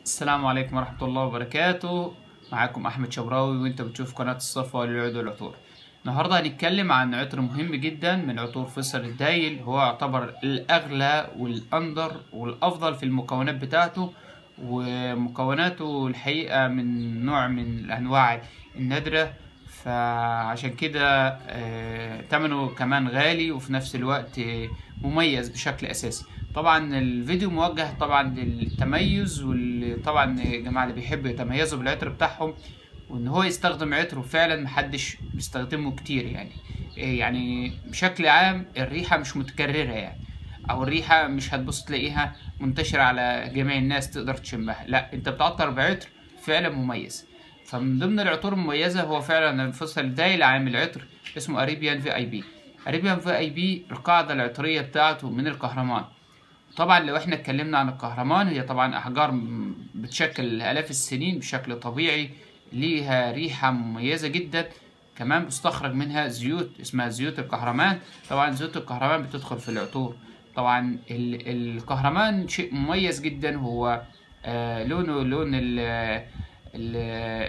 السلام عليكم ورحمة الله وبركاته معاكم أحمد شبراوي وأنت بتشوف قناة الصفوة للعود والعطور النهاردة هنتكلم عن عطر مهم جدا من عطور فيصل الدايل هو يعتبر الأغلى والأندر والأفضل في المكونات بتاعته ومكوناته الحقيقة من نوع من الأنواع النادرة فعشان كده آه، تمنه كمان غالي وفي نفس الوقت آه، مميز بشكل أساسي طبعا الفيديو موجه طبعا للتميز وطبعا يا جماعة اللي بيحبوا يتميزوا بالعطر بتاعهم وان هو يستخدم عطره فعلا محدش بيستخدمه كتير يعني إيه يعني بشكل عام الريحة مش متكررة يعني او الريحة مش هتبص تلاقيها منتشرة على جميع الناس تقدر تشمها لا انت بتعطر بعطر فعلا مميز فمن ضمن العطور المميزة هو فعلا الفصل دايل عامل عطر اسمه اريبيان في اي بي اريبيان في اي بي القاعدة العطرية بتاعته من الكهرمان طبعا لو احنا اتكلمنا عن الكهرمان هي طبعا احجار م- بتشكل الاف السنين بشكل طبيعي ليها ريحة مميزة جدا كمان بيستخرج منها زيوت اسمها زيوت الكهرمان طبعا زيوت الكهرمان بتدخل في العطور طبعا ال- الكهرمان شيء مميز جدا هو آه لونه لون ال ال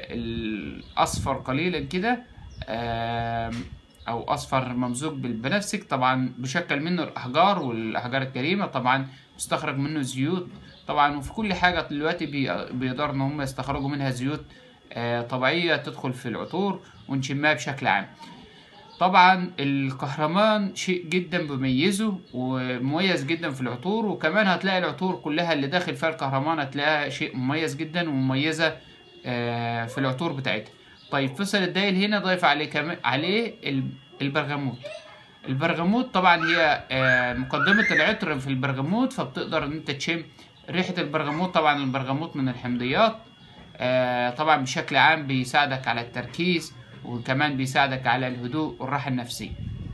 الاصفر قليلا كده آم، او اصفر ممزوج بالبنفسج طبعا بشكل منه الاحجار والاحجار الكريمه طبعا بيستخرج منه زيوت طبعا وفي كل حاجه دلوقتي بي- بيقدروا ان هم يستخرجوا منها زيوت آه، طبيعيه تدخل في العطور ونشمها بشكل عام طبعا الكهرمان شيء جدا بيميزه ومميز جدا في العطور وكمان هتلاقي العطور كلها اللي داخل فيها الكهرمان هتلاقيها شيء مميز جدا ومميزة آه، في العطور بتاعتها طيب فصل الدايل هنا ضايف عليه كمان عليه ال- البرغموت البرغموت طبعا هي آه، مقدمة العطر في البرغموت فبتقدر ان انت تشم ريحة البرغموت طبعا البرغموت من الحمضيات آه، طبعا بشكل عام بيساعدك على التركيز وكمان بيساعدك على الهدوء والراحة النفسية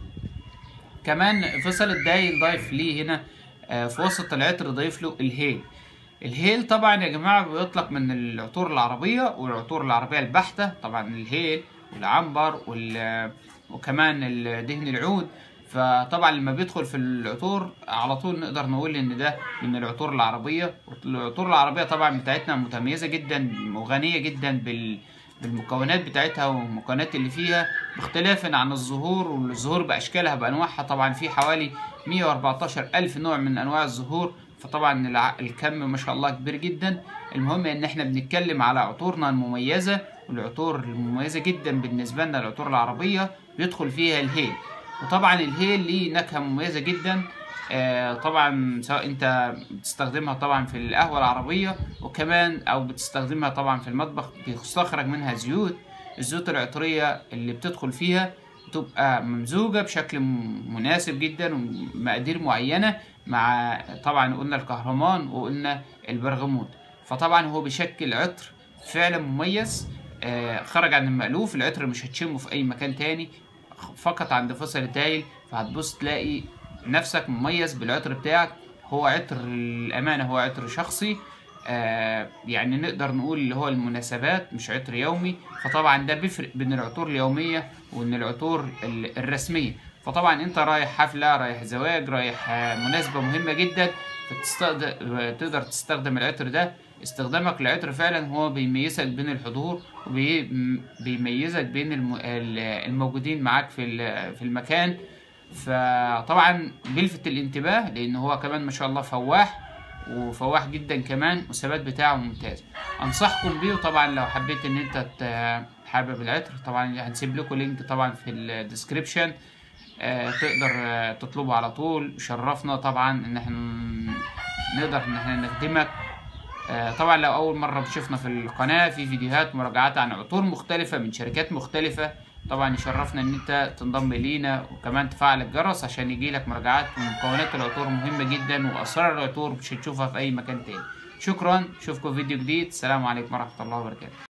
كمان فصل الدايل ضايف ليه هنا آه، في وسط العطر ضايف له الهيل الهيل طبعا يا جماعة بيطلق من العطور العربية والعطور العربية البحتة طبعا الهيل والعنبر وال وكمان ال- دهن العود فطبعا لما بيدخل في العطور على طول نقدر نقول ان ده من العطور العربية العطور العربية طبعا بتاعتنا متميزة جدا وغنية جدا بال بالمكونات بتاعتها والمكونات اللي فيها باختلاف عن الزهور والزهور بأشكالها بأنواعها طبعا في حوالي 114 ألف نوع من أنواع الزهور فطبعا الع- الكم ما شاء الله كبير جدا المهم ان احنا بنتكلم على عطورنا المميزة والعطور المميزة جدا بالنسبة لنا العطور العربية بيدخل فيها الهيل وطبعا الهيل ليه نكهة مميزة جدا آه، طبعا سواء انت بتستخدمها طبعا في القهوة العربية وكمان او بتستخدمها طبعا في المطبخ بيستخرج منها زيوت الزيوت العطرية اللي بتدخل فيها تبقى ممزوجة بشكل م- مناسب جدا ومقادير معينة مع طبعا قلنا الكهرمان وقلنا البرغموت فطبعا هو بيشكل عطر فعلا مميز آه، خرج عن المألوف العطر مش هتشمه في أي مكان تاني فقط عند فصل الدايل فهتبص تلاقي نفسك مميز بالعطر بتاعك هو عطر الأمانة هو عطر شخصي آه يعني نقدر نقول اللي هو المناسبات مش عطر يومي فطبعا ده بيفرق بين العطور اليومية وإن العطور ال- الرسمية فطبعا انت رايح حفلة رايح زواج رايح آه، مناسبة مهمة جدا فتستخدم تقدر تستخدم العطر ده استخدامك للعطر فعلا هو بيميزك بين الحضور وبيميزك بين الم- ال- الموجودين معاك في ال- في المكان فطبعا بيلفت الانتباه لان هو كمان ما شاء الله فواح وفواح جدا كمان والثبات بتاعه ممتاز انصحكم بيه وطبعا لو حبيت ان انت ت- حابب العطر طبعا هنسيب لكم لينك طبعا في الديسكريبشن آه، تقدر آه، تطلبه على طول شرفنا طبعا ان احنا نقدر ان احنا نخدمك آه، طبعا لو اول مره بتشوفنا في القناه في فيديوهات مراجعات عن عطور مختلفه من شركات مختلفه طبعا يشرفنا ان انت تنضم لينا وكمان تفعل الجرس عشان يجيلك مراجعات ومكونات العطور مهمه جدا واسرار العطور مش هتشوفها في اي مكان تاني شكرا اشوفكم في فيديو جديد السلام عليكم ورحمه الله وبركاته